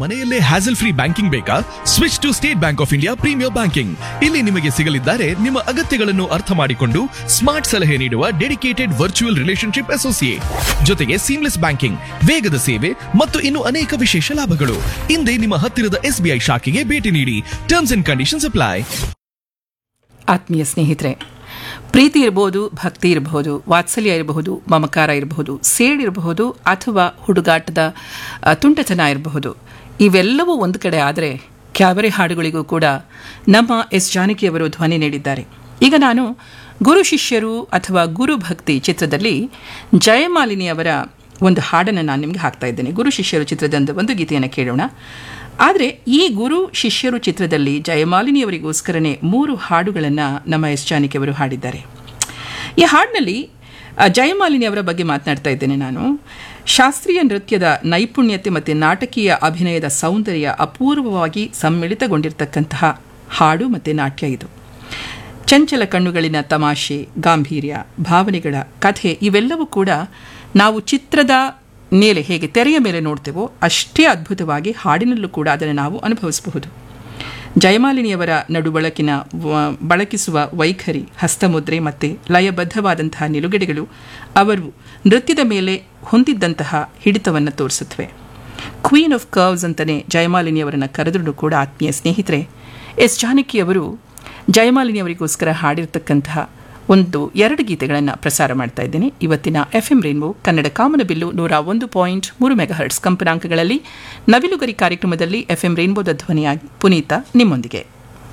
ಮನೆಯಲ್ಲೇ hassle free banking ಬೇಕಾ switch to State Bank of India premier banking ಇಲ್ಲಿ ನಿಮಗೆ ಸಿಗಲಿದ್ದಾರೆ ನಿಮ್ಮ ಅಗತ್ಯಗಳನ್ನು ಅರ್ಥ ಮಾಡಿಕೊಂಡು ಸ್ಮಾರ್ಟ್ ಸಲಹೆ ನೀಡುವ ಡೆಡಿಕೇಟೆಡ್ ವರ್ಚುವಲ್ ರಿಲೇಶನ್ಶಿಪ್ ಅಸೋಸಿಯೇಟ್ ಜೊತೆಗೆ ಸೀಮ್ಲೆಸ್ ಬ್ಯಾಂಕಿಂಗ್ ವೇಗದ ಸೇವೆ ಮತ್ತು ಇನ್ನು ಅನೇಕ ವಿಶೇಷ ಲಾಭಗಳು ಹಿಂದೆ ನಿಮ್ಮ ಹತ್ತಿರದ ಎಸ್ಬಿಐ ಶಾಖೆಗೆ ಭೇಟಿ ನೀಡಿ ಟರ್ಮ್ಸ್ ಅಂಡ್ ಕಂಡೀಷನ್ಸ್ ಅಪ್ಲೈ ಆತ್ಮೀಯ ಸ್ನೇಹಿತರೆ ಪ್ರೀತಿ ಇರಬಹುದು ಭಕ್ತಿ ಇರಬಹುದು ವಾತ್ಸಲ್ಯ ಇರಬಹುದು ಮಮಕಾರ ಇರಬಹುದು ಸೇಡಿರಬಹುದು ಅಥವಾ ಹುಡುಗಾಟದ ಆ, ತುಂಟತನ ಇರಬಹುದು ಇವೆಲ್ಲವೂ ಒಂದು ಕಡೆ ಆದರೆ ಕ್ಯಾಬರೆ ಹಾಡುಗಳಿಗೂ ಕೂಡ ನಮ್ಮ ಎಸ್ ಜಾನಕಿಯವರು ಧ್ವನಿ ನೀಡಿದ್ದಾರೆ ಈಗ ನಾನು ಗುರು ಶಿಷ್ಯರು ಅಥವಾ ಗುರು ಭಕ್ತಿ ಚಿತ್ರದಲ್ಲಿ ಜಯಮಾಲಿನಿ ಅವರ ಒಂದು ಹಾಡನ್ನು ನಾನು ನಿಮಗೆ ಹಾಕ್ತಾ ಇದ್ದೇನೆ ಗುರು ಶಿಷ್ಯರು ಚಿತ್ರದಿಂದ ಒಂದು ಗೀತೆಯನ್ನು ಕೇಳೋಣ ಆದರೆ ಈ ಗುರು ಶಿಷ್ಯರು ಚಿತ್ರದಲ್ಲಿ ಜಯಮಾಲಿನಿಯವರಿಗೋಸ್ಕರನೇ ಮೂರು ಹಾಡುಗಳನ್ನು ನಮ್ಮ ಎಸ್ ಜಾನಕಿಯವರು ಹಾಡಿದ್ದಾರೆ ಈ ಹಾಡಿನಲ್ಲಿ ಆ, ಜಯಮಾಲಿನಿ ಅವರ ಬಗ್ಗೆ ಮಾತನಾಡ್ತಾ ಇದ್ದೇನೆ ನಾನು ಶಾಸ್ತ್ರೀಯ ನೃತ್ಯದ ನೈಪುಣ್ಯತೆ ಮತ್ತು ನಾಟಕೀಯ ಅಭಿನಯದ ಸೌಂದರ್ಯ ಅಪೂರ್ವವಾಗಿ ಸಮ್ಮಿಳಿತಗೊಂಡಿರ್ತಕ್ಕಂತಹ ಹಾಡು ಮತ್ತು ನಾಟ್ಯ ಇದು ಚಂಚಲ ಕಣ್ಣುಗಳಿನ ತಮಾಷೆ ಗಾಂಭೀರ್ಯ ಭಾವನೆಗಳ ಕಥೆ ಇವೆಲ್ಲವೂ ಕೂಡ ನಾವು ಚಿತ್ರದ ಮೇಲೆ ಹೇಗೆ ತೆರೆಯ ಮೇಲೆ ನೋಡ್ತೇವೋ ಅಷ್ಟೇ ಅದ್ಭುತವಾಗಿ ಹಾಡಿನಲ್ಲೂ ಕೂಡ ಅದನ್ನು ನಾವು ಅನುಭವಿಸಬಹುದು ಜಯಮಾಲಿನಿಯವರ ನಡುಬಳಕಿನ ವ- ಬಳಕಿಸುವ ವೈಖರಿ ಹಸ್ತಮುದ್ರೆ ಮತ್ತು ಲಯಬದ್ಧವಾದಂತಹ ನಿಲುಗಡೆಗಳು ಅವರು ನೃತ್ಯದ ಮೇಲೆ ಹೊಂದಿದ್ದಂತಹ ಹಿಡಿತವನ್ನು ತೋರಿಸುತ್ತವೆ ಕ್ವೀನ್ ಆಫ್ ಕರ್ವ್ಸ್ ಅಂತಲೇ ಜಯಮಾಲಿನಿಯವರನ್ನು ಕರೆದರೂ ಕೂಡ ಆತ್ಮೀಯ ಸ್ನೇಹಿತರೆ ಎಸ್ ಜಾನಕಿಯವರು ಜಯಮಾಲಿನಿಯವರಿಗೋಸ್ಕರ ಹಾಡಿರ್ತಕ್ಕಂತಹ ಒಂದು ಎರಡು ಗೀತೆಗಳನ್ನು ಪ್ರಸಾರ ಮಾಡ್ತಾ ಇದ್ದೇನೆ ಇವತ್ತಿನ ಎಫ್ ಎಂ ರೇನ್ಬೋ ಕನ್ನಡ ಕಾಮನಬಿಲ್ಲು ನೂರ ಒಂದು ಪಾಯಿಂಟ್ ಮೂರು ಮೆಗಾಹರ್ಟ್ಸ್ ಕಂಪನಾಂಕಗಳಲ್ಲಿ ನವಿಲುಗರಿ ಕಾರ್ಯಕ್ರಮದಲ್ಲಿ ಎಫ್ ಎಂ ರೇನ್ಬೋದ ಧ್ವನಿಯಾಗಿ ಪುನೀತ ನಿಮ್ಮೊಂದಿಗೆ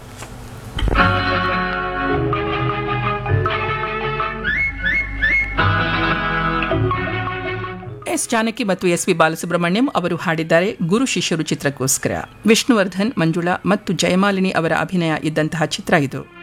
ಎಸ್ ಜಾನಕಿ ಮತ್ತು ಎಸ್ ವಿ ಬಾಲಸುಬ್ರಹ್ಮಣ್ಯಂ ಅವರು ಹಾಡಿದ್ದಾರೆ ಗುರು ಶಿಷ್ಯರು ಚಿತ್ರಕ್ಕೋಸ್ಕರ ವಿಷ್ಣುವರ್ಧನ್ ಮಂಜುಳಾ ಮತ್ತು ಜಯಮಾಲಿನಿ ಅವರ ಅಭಿನಯ ಇದ್ದಂತಹ ಚಿತ್ರ ಇದು